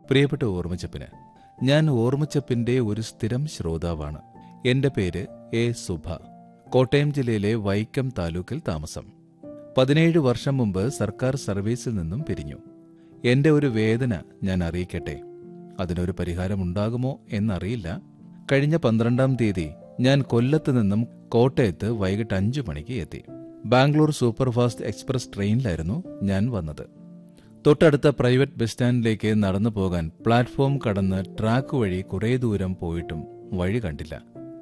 പ്രിയപ്പെട്ട ഓർമ്മച്ചപ്പിന് ഞാൻ ഓർമ്മച്ചപ്പിന്റെ ഒരു സ്ഥിരം ശ്രോതാവാണ് എന്റെ പേര് എ സുഭ കോട്ടയം ജില്ലയിലെ വൈക്കം താലൂക്കിൽ താമസം പതിനേഴ് വർഷം മുമ്പ് സർക്കാർ സർവീസിൽ നിന്നും പിരിഞ്ഞു എന്റെ ഒരു വേദന ഞാൻ അറിയിക്കട്ടെ അതിനൊരു പരിഹാരമുണ്ടാകുമോ എന്നറിയില്ല കഴിഞ്ഞ പന്ത്രണ്ടാം തീയതി ഞാൻ കൊല്ലത്ത് നിന്നും കോട്ടയത്ത് വൈകിട്ട് അഞ്ചു മണിക്ക് എത്തി ബാംഗ്ലൂർ സൂപ്പർഫാസ്റ്റ് എക്സ്പ്രസ് ട്രെയിനിലായിരുന്നു ഞാൻ വന്നത് തൊട്ടടുത്ത പ്രൈവറ്റ് ബസ് സ്റ്റാൻഡിലേക്ക് നടന്നു പോകാൻ പ്ലാറ്റ്ഫോം കടന്ന് ട്രാക്ക് വഴി കുറേ ദൂരം പോയിട്ടും വഴി കണ്ടില്ല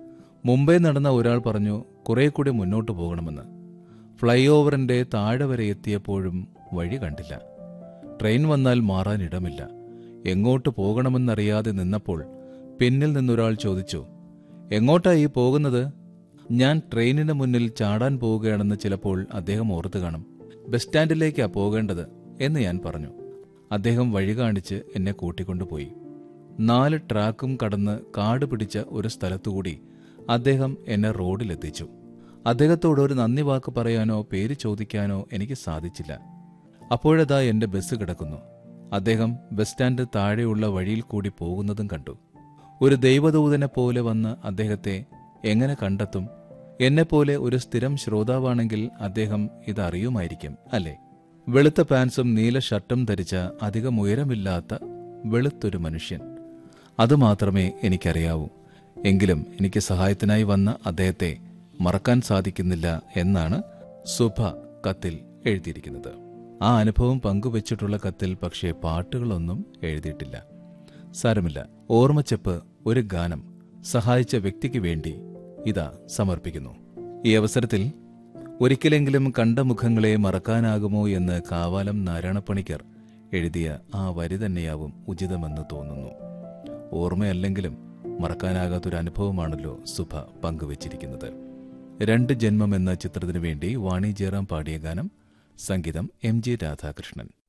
മുംബൈ നടന്ന ഒരാൾ പറഞ്ഞു കുറെ കൂടി മുന്നോട്ട് പോകണമെന്ന് ഫ്ലൈ ഓവറിന്റെ താഴെ വരെ എത്തിയപ്പോഴും വഴി കണ്ടില്ല ട്രെയിൻ വന്നാൽ മാറാൻ ഇടമില്ല എങ്ങോട്ട് പോകണമെന്നറിയാതെ നിന്നപ്പോൾ പിന്നിൽ നിന്നൊരാൾ ചോദിച്ചു എങ്ങോട്ടാ ഈ പോകുന്നത് ഞാൻ ട്രെയിനിന് മുന്നിൽ ചാടാൻ പോവുകയാണെന്ന് ചിലപ്പോൾ അദ്ദേഹം ഓർത്തു കാണും ബസ് സ്റ്റാൻഡിലേക്കാ പോകേണ്ടത് എന്ന് ഞാൻ പറഞ്ഞു അദ്ദേഹം വഴി കാണിച്ച് എന്നെ കൂട്ടിക്കൊണ്ടുപോയി നാല് ട്രാക്കും കടന്ന് കാട് പിടിച്ച ഒരു സ്ഥലത്തുകൂടി അദ്ദേഹം എന്നെ റോഡിലെത്തിച്ചു അദ്ദേഹത്തോട് ഒരു നന്ദി വാക്ക് പറയാനോ പേര് ചോദിക്കാനോ എനിക്ക് സാധിച്ചില്ല അപ്പോഴതാ എന്റെ ബസ് കിടക്കുന്നു അദ്ദേഹം ബസ് സ്റ്റാൻഡ് താഴെയുള്ള വഴിയിൽ കൂടി പോകുന്നതും കണ്ടു ഒരു ദൈവദൂതനെ പോലെ വന്ന് അദ്ദേഹത്തെ എങ്ങനെ കണ്ടെത്തും എന്നെപ്പോലെ ഒരു സ്ഥിരം ശ്രോതാവാണെങ്കിൽ അദ്ദേഹം ഇതറിയുമായിരിക്കും അല്ലേ വെളുത്ത പാൻസും നീല ഷർട്ടും ധരിച്ച അധികം ഉയരമില്ലാത്ത വെളുത്തൊരു മനുഷ്യൻ അതുമാത്രമേ എനിക്കറിയാവൂ എങ്കിലും എനിക്ക് സഹായത്തിനായി വന്ന അദ്ദേഹത്തെ മറക്കാൻ സാധിക്കുന്നില്ല എന്നാണ് സുഭ കത്തിൽ എഴുതിയിരിക്കുന്നത് ആ അനുഭവം പങ്കുവച്ചിട്ടുള്ള കത്തിൽ പക്ഷേ പാട്ടുകളൊന്നും എഴുതിയിട്ടില്ല സാരമില്ല ഓർമ്മച്ചെപ്പ് ഒരു ഗാനം സഹായിച്ച വ്യക്തിക്ക് വേണ്ടി ഇതാ സമർപ്പിക്കുന്നു ഈ അവസരത്തിൽ ഒരിക്കലെങ്കിലും കണ്ട മുഖങ്ങളെ മറക്കാനാകുമോ എന്ന് കാവാലം നാരായണപ്പണിക്കർ എഴുതിയ ആ വരി തന്നെയാവും ഉചിതമെന്ന് തോന്നുന്നു ഓർമ്മയല്ലെങ്കിലും മറക്കാനാകാത്തൊരു അനുഭവമാണല്ലോ സുഭ പങ്കുവച്ചിരിക്കുന്നത് രണ്ട് ജന്മം എന്ന ചിത്രത്തിനു വേണ്ടി വാണി ജയറാം പാടിയ ഗാനം സംഗീതം എം ജി രാധാകൃഷ്ണൻ